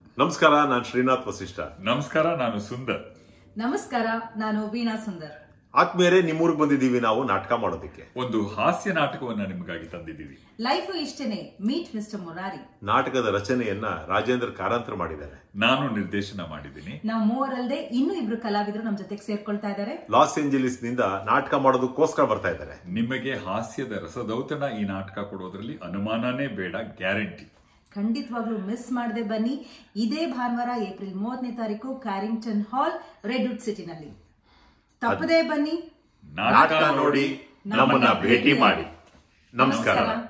ನಮಸ್ಕಾರ ನಾನು ಶ್ರೀನಾಥ್ ವಸಿಷ್ಠ ನಮಸ್ಕಾರ ನಾನು ಸುಂದರ್ ನಮಸ್ಕಾರ ನಾನು ವೀಣಾ ಸುಂದರ್ ಆತ್ಮೀಯರೇ ನಿಮ್ಮೂರಿಗೆ ಬಂದಿದ್ದೀವಿ ನಾವು ನಾಟಕ ಮಾಡೋದಕ್ಕೆ ಒಂದು ಹಾಸ್ಯ ನಾಟಕವನ್ನ ನಿಮಗಾಗಿ ತಂದಿದ್ದೀವಿ ಲೈಫು ಇಷ್ಟೇನೆ ಮೀಟ್ ಮಿಸ್ಟರ್ ಮುರಾರಿ ನಾಟಕದ ರಚನೆಯನ್ನ ರಾಜೇಂದ್ರ ಕಾರಂತರ ಮಾಡಿದ್ದಾರೆ ನಾನು ನಿರ್ದೇಶನ ಮಾಡಿದ್ದೀನಿ ನಾವು ಮೂವರಲ್ಲದೆ ಇನ್ನೂ ಇಬ್ರು ಕಲಾವಿದರು ನಮ್ಮ ಜೊತೆಗೆ ಸೇರ್ಕೊಳ್ತಾ ಇದ್ದಾರೆ ಲಾಸ್ ಏಂಜಲೀಸ್ ನಿಂದ ನಾಟಕ ಮಾಡೋದಕ್ಕೋಸ್ಕರ ಬರ್ತಾ ಇದ್ದಾರೆ ನಿಮಗೆ ಹಾಸ್ಯದ ರಸದೌತಣ ಈ ನಾಟಕ ಕೊಡೋದ್ರಲ್ಲಿ ಅನುಮಾನನೇ ಬೇಡ ಗ್ಯಾರಂಟಿ ಖಂಡಿತವಾಗ್ಲೂ ಮಿಸ್ ಮಾಡದೆ ಬನ್ನಿ ಇದೇ ಭಾನುವಾರ ಏಪ್ರಿಲ್ ಮೂವತ್ತನೇ ತಾರೀಕು ಕ್ಯಾರಿಂಗ್ಟನ್ ಹಾಲ್ ರೆಡ್ವುಡ್ ಸಿಟಿನಲ್ಲಿ ತಪ್ಪದೇ ಬನ್ನಿ ನಾಟಕ ನೋಡಿ ನಮ್ಮನ್ನ ಭೇಟಿ ಮಾಡಿ ನಮಸ್ಕಾರ ನಮಸ್ಕಾರ